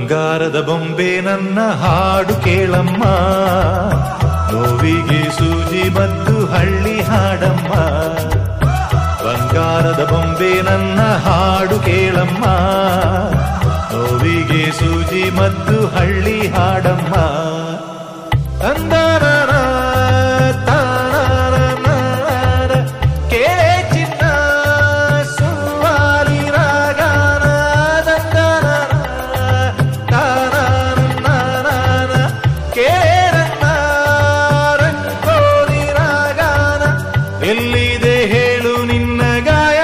ಬಂಗಾರದ ಬೊಂಬೆ ನನ್ನ ಹಾಡು ಕೇಳಮ್ಮ ನೋವಿಗೆ ಸೂಜಿ ಮತ್ತು ಹಳ್ಳಿ ಹಾಡಮ್ಮ ಬಂಗಾರದ ಬೊಂಬೆ ನನ್ನ ಹಾಡು ಕೇಳಮ್ಮ ನೋವಿಗೆ ಸೂಜಿ ಮತ್ತು ಹಳ್ಳಿ ಹಾಡಮ್ಮ ತಂದರರ ತಾನರನರ ಕೇಳೆ ಚಿನ್ನ ಸುವಾಲಿ ರಾಗನ ದಂದರರ ತಾನರನರ ಕೇಳನ್ನ ರಂಗೋಲಿ ರಾಗನ ಎಲ್ಲಿದೆ ಹೇಳು ನಿನ್ನ ಗಾಯ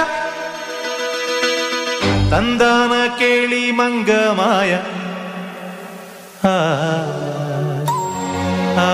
ತಂದಾನ ಕೇಳಿ ಮಂಗ ಮಾಯ ಆ, ಆ,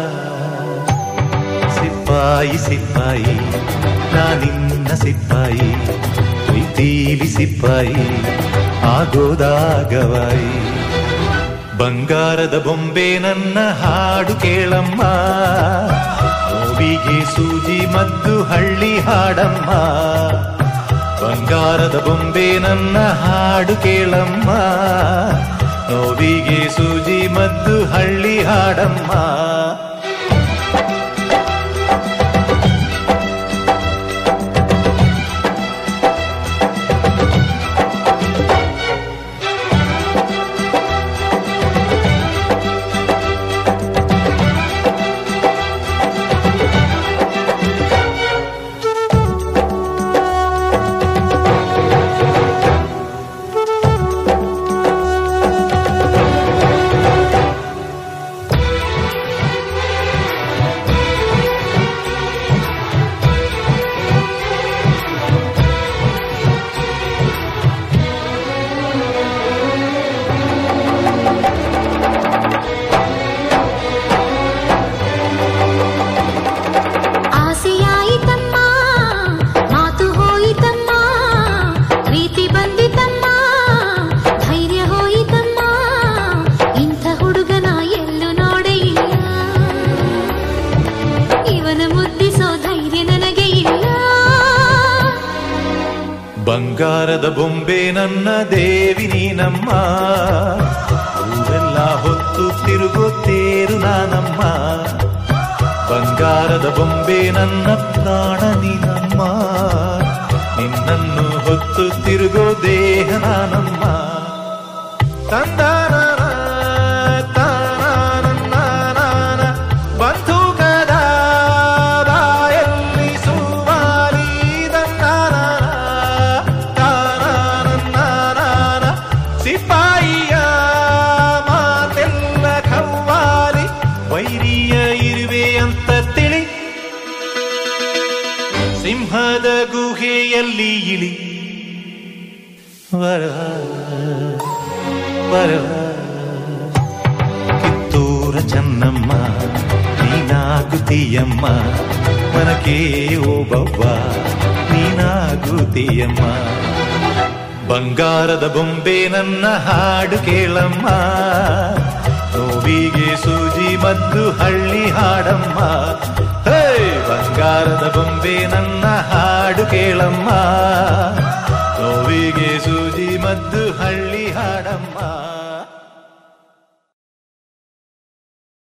ಸಿಪಾಯಿ ಸಿಪಾಯಿ ನಾನಿನ್ನ ಸಿಪಾಯಿ ಪ್ರೀತೀಲಿ ಸಿಪಾಯಿ ಆಗೋದಾಗವಾಯಿ ಬಂಗಾರದ ಬೊಂಬೆ ನನ್ನ ಹಾಡು ಕೇಳಮ್ಮ ನೋವಿಗೆ ಸೂಜಿ ಮದ್ದು ಹಳ್ಳಿ ಹಾಡಮ್ಮ ಬಂಗಾರದ ಬೊಂಬೆ ನನ್ನ ಹಾಡು ಕೇಳಮ್ಮ ನೋವಿಗೆ ಸೂಜಿ ಮದ್ದು ಹಳ್ಳಿ ಹಾಡಮ್ಮ ಆಸೆಯಾಯಿತಮ್ಮ ಮಾತು ಹೋಯಿತಮ್ಮ ಪ್ರೀತಿ ಬಂದಿತಮ್ಮ ಧೈರ್ಯ ಹೋಯಿತಮ್ಮ ಇಂಥ ಹುಡುಗನ ಎಲ್ಲೂ ನೋಡೇ ಇಲ್ಲ ಇವನ ಮುದ್ದಿಸೋ ಧೈರ್ಯ ನನಗೆ ಇಲ್ಲ ಬಂಗಾರದ ಬೊಂಬೆ ನನ್ನ ದೇವಿ ನೀನಮ್ಮ ಊರೆಲ್ಲ ಹೊತ್ತು ತಿರುಗುತ್ತೇರು ನಾನಮ್ಮ ಬಂಗಾರದ ಬೊಂಬೆ ನನ್ನ ಪ್ರಾಣ ನೀನಮ್ಮ ನಿನ್ನನ್ನು ಹೊತ್ತು ತಿರುಗೋ ದೇಹ ನಾನಮ್ಮ ತಂದಾನ ಬಂಧುಕದ ಬಾಯಲ್ಲಿ ಸುವಾಲಿ ದಂದಾನ ತಾನಾನನ್ನಾನಾನ ಸಿಪಾಯಿಯ ಮಾತೆಲ್ಲ ಖವ್ವಾಲಿ ವೈರಿಯ ಇರುವೆ ಅಂತ ತಿಳಿ ಸಿಂಹದ ಗುಹೆಯಲ್ಲಿ ಇಳಿ ವರ ವರ ಕಿತ್ತೂರ ಚೆನ್ನಮ್ಮ ನೀನಾಗುತ್ತೀಯಮ್ಮ ಮನಕೆ ಓಬವ್ವ ನೀನಾಗುತ್ತೀಯಮ್ಮ ಬಂಗಾರದ ಬೊಂಬೆ ನನ್ನ ಹಾಡು ಕೇಳಮ್ಮ ನೋವಿಗೆ ಸೂಜಿ ಮದ್ದು ಹಳ್ಳಿ ಹಾಡಮ್ಮ ಹೇ ಬಂಗಾರದ ಬೊಂಬೆ ನನ್ನ ಹಾಡು ಕೇಳಮ್ಮ ನೋವಿಗೆ ಸೂಜಿ ಮದ್ದು ಹಳ್ಳಿ ಹಾಡಮ್ಮ